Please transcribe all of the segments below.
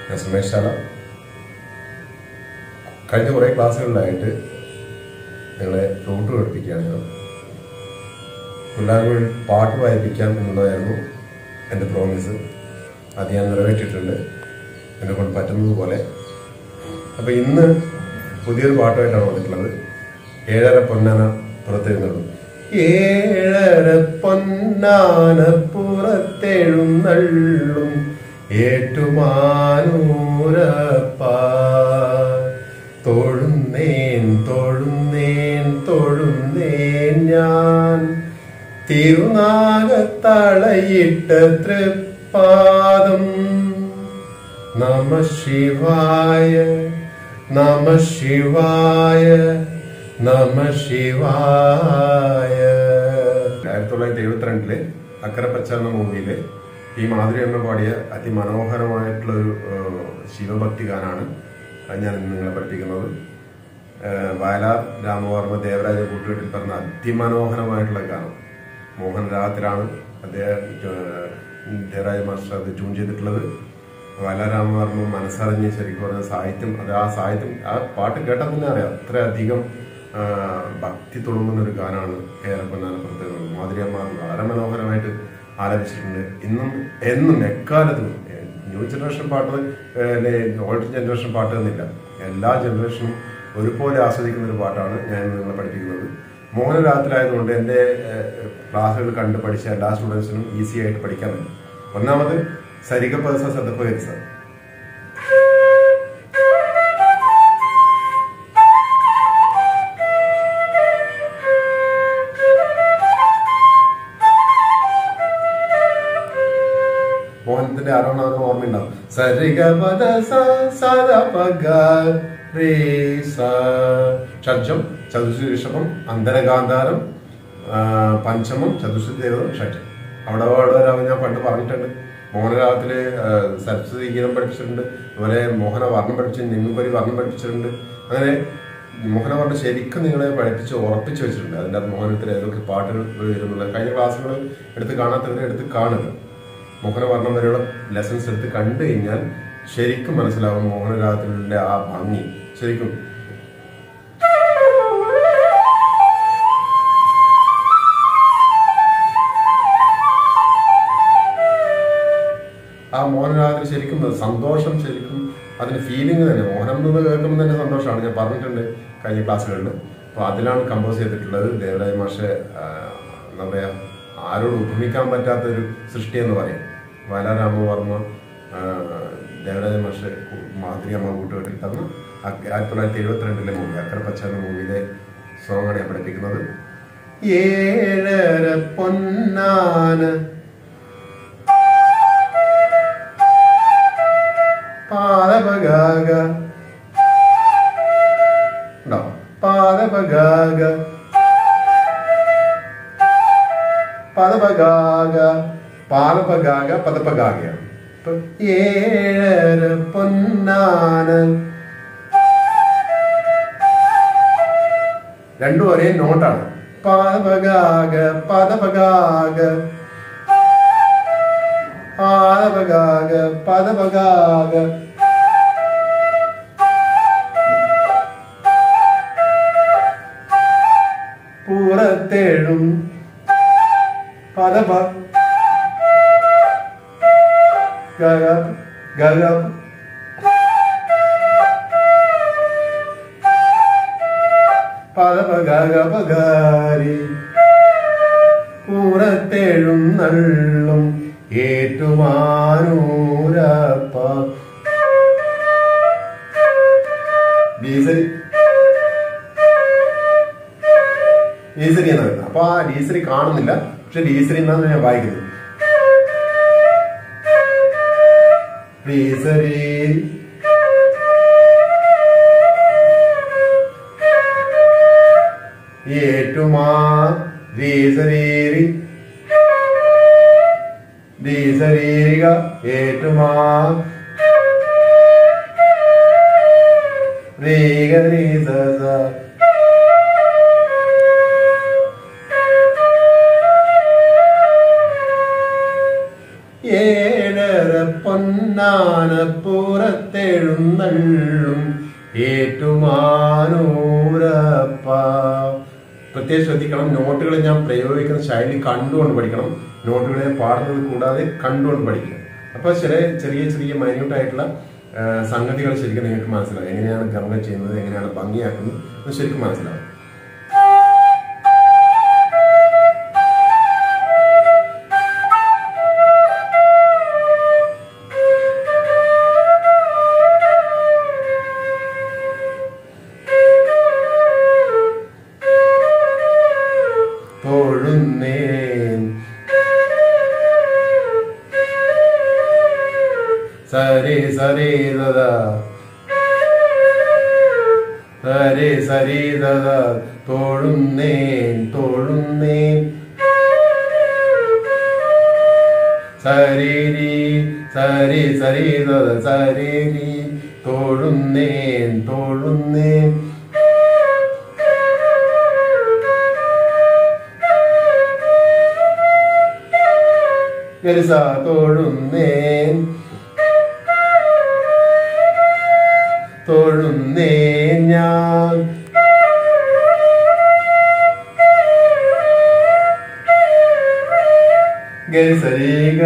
ഞാൻ സുമേഷ് ശാല കഴിഞ്ഞ കുറേ ക്ലാസ്സുകളിലായിട്ട് നിങ്ങളെ ഫ്ലൂട്ട് പഠിപ്പിക്കുകയാണ് ഞാൻ പിള്ളേർക്ക് പാട്ട് വായിപ്പിക്കാം എന്നുള്ളതായിരുന്നു എൻ്റെ പ്രോമിസ് അത് ഞാൻ നിറവേറ്റിയിട്ടുണ്ട് എന്നെ കൊണ്ട് പറ്റുന്നത് പോലെ അപ്പോൾ ഇന്ന് പുതിയൊരു പാട്ടുമായിട്ടാണ് വന്നിട്ടുള്ളത് ഏഴര പൊന്നാന പുറത്തെഴുന്നള്ളു ഏഴര പൊന്നാന പുറത്തെഴുന്നള്ളും ഏറ്റുമാനൂരപ്പ തൊഴുന്നേൻ തൊഴുന്നേൻ തൊഴുന്നേൻ ഞാൻ തിരുനാഗത്തളയിട്ട തൃപ്പാദം നമ ശിവായ നമ ശിവായ നമ ശിവായ ആയിരത്തി തൊള്ളായിരത്തി എഴുപത്തിരണ്ടില് അക്കരപ്പച്ച എന്ന മൂവിയില് ഈ മാധുരി അമ്മ പാടിയ അതിമനോഹരമായിട്ടുള്ള ഒരു ശിവഭക്തി ഗാനാണ് ഞാൻ ഇന്ന് നിങ്ങളെ പഠിപ്പിക്കുന്നത് ഏഹ് വയലാർ രാമവർമ്മ ദേവരാജ കൂട്ടുകെട്ടിൽ പറഞ്ഞ അതിമനോഹരമായിട്ടുള്ള ഗാനം മോഹൻ രാഗത്തിലാണ് അദ്ദേഹം ഏഹ് ദേവരാജ മാസ്റ്റർ അത് ട്യൂൺ ചെയ്തിട്ടുള്ളത് വയലാർ രാമവർമ്മ മനസ്സറിഞ്ഞ് ശരിക്കും പറഞ്ഞ സാഹിത്യം അത് ആ സാഹിത്യം ആ പാട്ട് കേട്ടാൽ തന്നെ അറിയാം അത്രയധികം ആ, ഭക്തി തുളുമ്പുന്ന ഒരു ഗാനമാണ് കേരളപ്പൊന്നാന പ്രത്യേകം മാധുര്യമ്മ വളരെ മനോഹരമായിട്ട് ആലപിച്ചിട്ടുണ്ട് ഇന്നും എന്നും എക്കാലത്തും ഏഹ്, ന്യൂ ജനറേഷൻ പാട്ട് ഓൾഡ് ജനറേഷൻ പാട്ട് എന്നില്ല എല്ലാ ജനറേഷനും ഒരുപോലെ ആസ്വദിക്കുന്ന ഒരു പാട്ടാണ് ഞാൻ ഇന്ന് നിങ്ങളെ പഠിപ്പിക്കുന്നത് മോഹനരാഗത്തിലായതുകൊണ്ട് എൻ്റെ ഏഹ്, ക്ലാസ്സുകൾ കണ്ട് പഠിച്ച എല്ലാ സ്റ്റുഡൻസിനും ഈസി ആയിട്ട് പഠിക്കാൻ പറ്റും ഒന്നാമത് സരിഗ പദസ സദപ്പ ഗരിസ മോഹനത്തിന്റെ ആരോഹണം ഓർമ്മയുണ്ടാവും സരിഗ പദ സ സദ പഗ രേ സ ഷഡ്ജം ചതുശ്രീ ഋഷഭം അന്തരഗാന്ധാരം ആ, പഞ്ചമം ചതുശ്രീ ദേവതം ഷഡ്ജം അവിടെ അവിടെ രാഗം ഞാൻ പണ്ട് പറഞ്ഞിട്ടുണ്ട് മോഹനരാഗത്തില് ആ, സരസ്വതി ഗീതം പഠിപ്പിച്ചിട്ടുണ്ട് അതുപോലെ മോഹന വർണ്ണം പഠിപ്പിച്ചു നിങ്ങുപരി വർണ്ണം പഠിപ്പിച്ചിട്ടുണ്ട് അങ്ങനെ മോഹനവർണ്ണം ശരിക്കും നിങ്ങളെ പഠിപ്പിച്ച് ഉറപ്പിച്ച് വെച്ചിട്ടുണ്ട് അതിൻ്റെ അത് മോഹനത്തിൽ ഏതൊക്കെ പാട്ടുകൾ വരുന്നുള്ളത് കഴിഞ്ഞ ക്ലാസ്സുകൾ എടുത്ത് കാണാത്തവരെ എടുത്ത് കാണുക മോഹനവർണ്ണം വരെയുള്ള ലെസൺസ് എടുത്ത് കണ്ടു കഴിഞ്ഞാൽ ശരിക്കും മനസ്സിലാവും മോഹനരാഗത്തിലെ ആ ഭംഗി ശരിക്കും ആ മോഹനരാഗത്തിൽ ശരിക്കും സന്തോഷം ശരിക്കും അതിന് ഫീലിംഗ് തന്നെ മോഹനം എന്ന് കേൾക്കുമ്പോൾ തന്നെ സന്തോഷമാണ് ഞാൻ പറഞ്ഞിട്ടുണ്ട് കഴിഞ്ഞ ക്ലാസ്സുകളിൽ അപ്പോൾ അതിലാണ് കമ്പോസ് ചെയ്തിട്ടുള്ളത് ദേവരാജ മാഷെ ആ, എന്താ പറയാ ആരോട് ഉപമിക്കാൻ പറ്റാത്ത ഒരു സൃഷ്ടി എന്ന് പറയും വയലാരാമവർമ്മ ആ, ദേവരാജ മാഷെ മാതിരി അമ്മ കൂട്ടുകെട്ടിൽ തന്ന ആയിരത്തി തൊള്ളായിരത്തി എഴുപത്തിരണ്ടിലെ മൂവി അക്കരപ്പച്ച എന്ന മൂവിയിലെ സോങ്ങാണ് ഞാൻ പഠിപ്പിക്കുന്നത് ഏഴര പൊന്നാന പാദപഗാഗ ഉണ്ടോ പാദപഗാഗ പദപഗാഗ പാദപഗാഗ പദപഗാഗയാണ് ഇപ്പൊ ഏഴര പൊന്നാന രണ്ടും ഒരേ നോട്ടാണ് പാദപഗാഗ പദപഗാഗ പാദപഗാഗ പദപഗാഗ പുറത്തെഴും പദപ ഗഗ ഗഗ പദപഗാരി പുറത്തെഴും നള്ളും ഏറ്റുമാനൂരപ്പ ഡീസൽ ഡീസരി എന്നാണ് വരുന്നത് അപ്പൊ ആ ഡീസരി കാണുന്നില്ല പക്ഷെ ഡീസരി എന്നാണ് ഞാൻ വായിക്കുന്നത് ഡീസരി ഏറ്റുമാ ഡീസരീരി ഡീസരീരിക ഏറ്റുമാ രീഗ രീസ ഏഴര പൊന്നാന പൊന്നാനപ്പുറത്തെഴുന്നള്ളും ഏറ്റുമാനൂരപ്പ പ്രത്യേകം ശ്രദ്ധിക്കണം നോട്ടുകൾ ഞാൻ പ്രയോഗിക്കുന്ന ശൈലി കണ്ടുകൊണ്ട് പഠിക്കണം നോട്ടുകളെ പാടുന്നത് കൂടാതെ കണ്ടുകൊണ്ട് പഠിക്കണം അപ്പൊ ചില ചെറിയ ചെറിയ മൈന്യൂട്ട് ആയിട്ടുള്ള ആ, സംഗതികൾ ശരിക്കും നിങ്ങൾക്ക് മനസ്സിലാവും എങ്ങനെയാണ് ഗർഭം ചെയ്യുന്നത് എങ്ങനെയാണ് ഭംഗിയാക്കുന്നത് എന്ന് ശരിക്കും മനസ്സിലാവും തൊഴുന്നേൻ സരി സരി ദദ സരി സരി ദദ തൊഴുന്നേൻ തൊഴുന്നേൻ സരിരി സരി സരി ദദ സരിരി തൊഴുന്നേൻ തൊഴുന്നേൻ ഗരിസ തൊഴുന്നേൻ തൊഴുന്നേൻ ഞാൻ ഗരിസരിക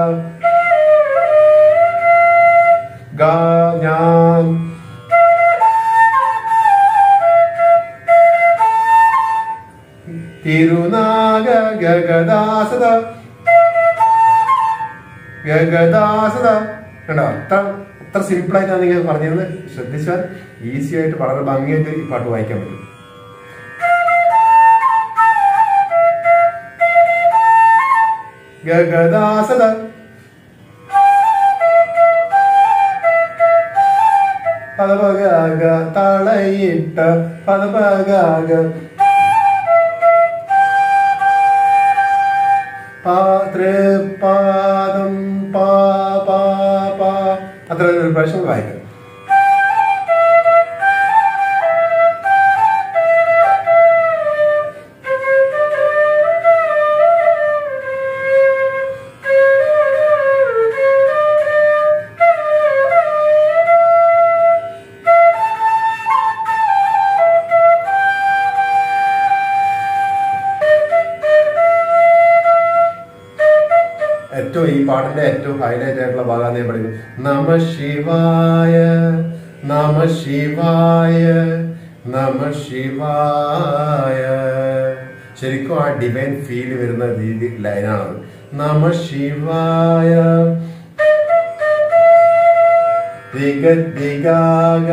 ഗ ഞാൻ തിരുനാഗ ഗഗദാസത ഗഗദാസത കണ്ടോ അത്ര അത്ര സിമ്പിൾ ആയിട്ടാണ് നിങ്ങൾ പറഞ്ഞത് ശ്രദ്ധിച്ചാൽ ഈസി ആയിട്ട് വളരെ ഭംഗിയായിട്ട് ഈ പാട്ട് വായിക്കാൻ പറ്റും ഗഗദാസത പദപഗാഗ തളയിട്ട പദപഗാഗ പാതൃപാദം പാ പാ പാ അത്ര ഒരു പ്രാവശ്യം വായിക്കാം ഏറ്റവും ഈ പാട്ടിന്റെ ഏറ്റവും ഹൈലൈറ്റ് ആയിട്ടുള്ള ഭാഗം ഞാൻ പഠിക്കും നമ ശിവായ നമ ശിവായ നമ ശിവായ ശരിക്കും ആ ഡിവൈൻ ഫീൽ വരുന്ന രീതി ലൈനാണ് നമ ശിവായ ദിഗ ദിഗാഗ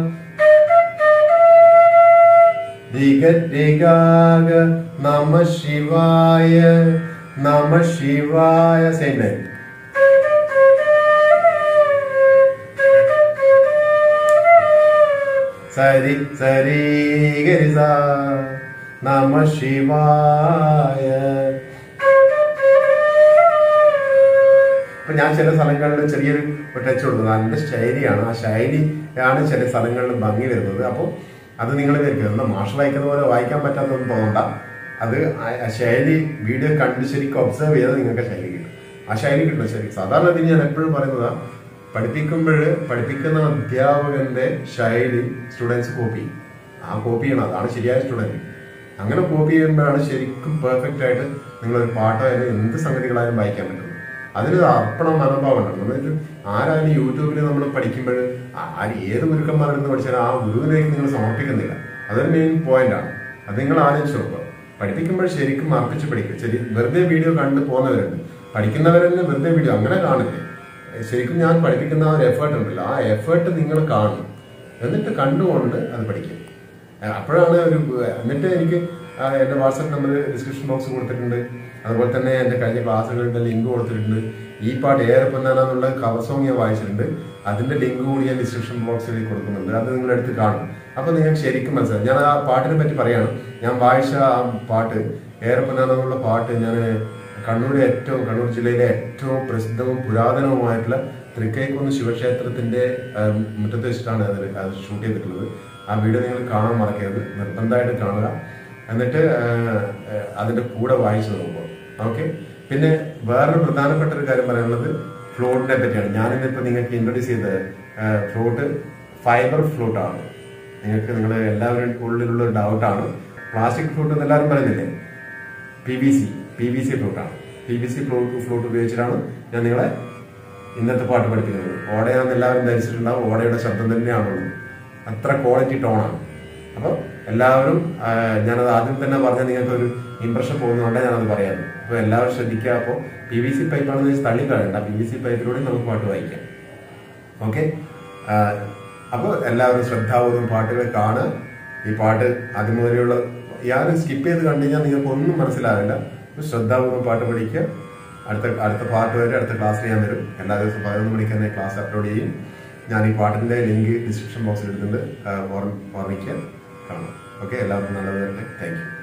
ദിഗ ദിഗാഗ നമ ശിവായ നമ ശിവായ സെയിം ലൈൻ സരി സരി ഗരിസ നമ ശിവായ ഇപ്പൊ ഞാൻ ചില സ്ഥലങ്ങളിൽ ചെറിയൊരു ടച്ച് കൊടുക്കുന്നത് അതിന്റെ ശൈലിയാണ് ആ ശൈലിയാണ് ചില സ്ഥലങ്ങളിൽ ഭംഗി വരുന്നത് അപ്പോൾ അത് നിങ്ങൾ കരുതുന്ന മാഷ് വായിക്കുന്ന പോലെ വായിക്കാൻ പറ്റാത്തൊന്നും തോന്നണ്ട അത് ആ- ആ ശൈലി വീഡിയോ കണ്ട് ശരിക്കും ഒബ്സർവ് ചെയ്താൽ നിങ്ങൾക്ക് ശൈലി കിട്ടും ആ ശൈലി കിട്ടും ശരി സാധാരണ ഇതിന് ഞാൻ എപ്പോഴും പറയുന്നതാ പഠിപ്പിക്കുമ്പോൾ പഠിപ്പിക്കുന്ന അധ്യാപകന്റെ ശൈലി സ്റ്റുഡൻസ് കോപ്പി ചെയ്യും. ആ കോപ്പി ചെയ്യണം അതാണ് ശരിയായ സ്റ്റുഡന്റ് അങ്ങനെ കോപ്പി ചെയ്യുമ്പോഴാണ് ശരിക്കും പെർഫെക്റ്റ് ആയിട്ട് നിങ്ങളൊരു പാട്ടോ അല്ലെങ്കിൽ എന്ത് സംഗതികളായാലും വായിക്കാൻ പറ്റുന്നത് അതിനൊരു അർപ്പണ മനോഭാവം ഉണ്ട് നമ്മളിത് ആരായാലും യൂട്യൂബിൽ നമ്മൾ പഠിക്കുമ്പോൾ ആര് ഏത് ഗുരുക്കന്മാരുടെ നിന്ന് പഠിച്ചാലും ആ ഗുരുവിലേക്ക് നിങ്ങൾ സമർപ്പിക്കുന്നില്ല അതൊരു മെയിൻ പോയിന്റ് ആണ് അത് നിങ്ങൾ ആലോചിച്ച് നോക്കുക പഠിപ്പിക്കുമ്പോൾ ശരിക്കും അർപ്പിച്ച് പഠിക്കുക ശരി വെറുതെ വീഡിയോ കണ്ട് പോകുന്നവരുണ്ട് പഠിക്കുന്നവരെന്നെ വെറുതെ വീഡിയോ അങ്ങനെ കാണില്ലേ ശരിക്കും ഞാൻ പഠിപ്പിക്കുന്ന ആ ഒരു എഫേർട്ട് ഉണ്ടല്ലോ ആ എഫേർട്ട് നിങ്ങൾ കാണും എന്നിട്ട് കണ്ടുകൊണ്ട് അത് പഠിക്കും ആ, അപ്പോഴാണ് ഒരു എന്നിട്ട് എനിക്ക് ആ, എന്റെ വാട്സപ്പ് നമ്പർ ഡിസ്ക്രിപ്ഷൻ ബോക്സ് കൊടുത്തിട്ടുണ്ട് അതുപോലെ തന്നെ എന്റെ കഴിഞ്ഞ ക്ലാസ്സുകളുടെ ലിങ്ക് കൊടുത്തിട്ടുണ്ട് ഈ പാട്ട് ഏറെ പൊന്നാനുള്ള കവർ സോങ് ഞാൻ വായിച്ചിട്ടുണ്ട് അതിന്റെ ലിങ്ക് കൂടി ഞാൻ ഡിസ്ക്രിപ്ഷൻ ബോക്സിൽ കൊടുക്കുന്നുണ്ട് അത് നിങ്ങൾ എടുത്ത് കാണും അപ്പൊ നിങ്ങൾക്ക് ശരിക്കും മനസ്സിലാവും ഞാൻ ആ പാട്ടിനെ പറ്റി പറയാണ് ഞാൻ വായിച്ച ആ പാട്ട് ഏറെ പൊന്നാന്നുള്ള പാട്ട് ഞാൻ കണ്ണൂരിലെ ഏറ്റവും കണ്ണൂർ ജില്ലയിലെ ഏറ്റവും പ്രസിദ്ധവും പുരാതനവുമായിട്ടുള്ള തൃക്കൈക്കുന്ന് ശിവക്ഷേത്രത്തിന്റെ ആ, മുറ്റത്ത് വെച്ചിട്ടാണ് അത് അത് ഷൂട്ട് ചെയ്തിട്ടുള്ളത് ആ വീഡിയോ നിങ്ങൾ കാണാൻ മറക്കരുത് നിർബന്ധമായിട്ട് കാണുക എന്നിട്ട് ആ, ആ, അതിന്റെ കൂടെ വായിച്ചു നോക്കുക ഓക്കെ പിന്നെ വേറൊരു പ്രധാനപ്പെട്ട ഒരു കാര്യം പറയാനുള്ളത് ഫ്ലൂട്ടിനെ പറ്റിയാണ് ഞാനിന്നിപ്പോ നിങ്ങൾക്ക് ഇൻട്രൊഡ്യൂസ് ചെയ്തത് ഫ്ലൂട്ട് ഫൈബർ ഫ്ലൂട്ടാണ് നിങ്ങൾക്ക് നിങ്ങൾ എല്ലാവരും ഉള്ളിലുള്ള ഡൗട്ടാണ് പ്ലാസ്റ്റിക് ഫ്ലൂട്ട് എന്ന് എല്ലാവരും പറയുന്നില്ലേ P V C P V C ഫ്ലൂട്ടാണ് P V C flute flute ഉപയോഗിച്ചിട്ടാണ് ഞാൻ നിങ്ങളെ ഇന്നത്തെ പാട്ട് പഠിപ്പിക്കുന്നത് ഓടയാണെന്ന് എല്ലാവരും ധരിച്ചിട്ടുണ്ടാവും ഓടയുടെ ശബ്ദം തന്നെയാണുള്ളത് അത്ര ക്വാളിറ്റി ടോണാണ് അപ്പോൾ എല്ലാവരും ആ, ഞാനത് ആദ്യം തന്നെ പറഞ്ഞ നിങ്ങൾക്ക് ഒരു ഇംപ്രഷൻ പോകുന്നതുകൊണ്ട് ഞാനത് പറയാറ് അപ്പോൾ എല്ലാവരും ശ്രദ്ധിക്കുക അപ്പോൾ പി വി സി പൈപ്പാണെന്ന് വെച്ച് തള്ളി കളയണ്ട പി വി സി പൈപ്പിലൂടെ നമുക്ക് പാട്ട് വായിക്കാം ഓക്കെ അപ്പോൾ എല്ലാവരും ശ്രദ്ധാപൂർവ്വം പാട്ടുകൾ കാണുക ഈ പാട്ട് ആദ്യം മുതലുള്ള യാരും സ്കിപ്പ് ചെയ്ത് കണ്ടു കഴിഞ്ഞാൽ നിങ്ങൾക്ക് ഒന്നും മനസ്സിലാവില്ല അപ്പോൾ ശ്രദ്ധാപൂർവ്വം പാട്ട് പഠിക്കുക അടുത്ത അടുത്ത പാട്ട് വരെ അടുത്ത ക്ലാസ്സിൽ ഞാൻ വരും എല്ലാ ദിവസവും പതിനൊന്ന് മണിക്ക് തന്നെ ക്ലാസ് അപ്ലോഡ് ചെയ്യും ഞാൻ ഈ പാട്ടിന്റെ ലിങ്ക് ഡിസ്ക്രിപ്ഷൻ ബോക്സിൽ ഇടുന്നുണ്ട് ആ, ഓർമ്മ- ഓർമ്മിക്കുക കാണാം ഓക്കെ എല്ലാവർക്കും നല്ലത് വരട്ടെ താങ്ക് യു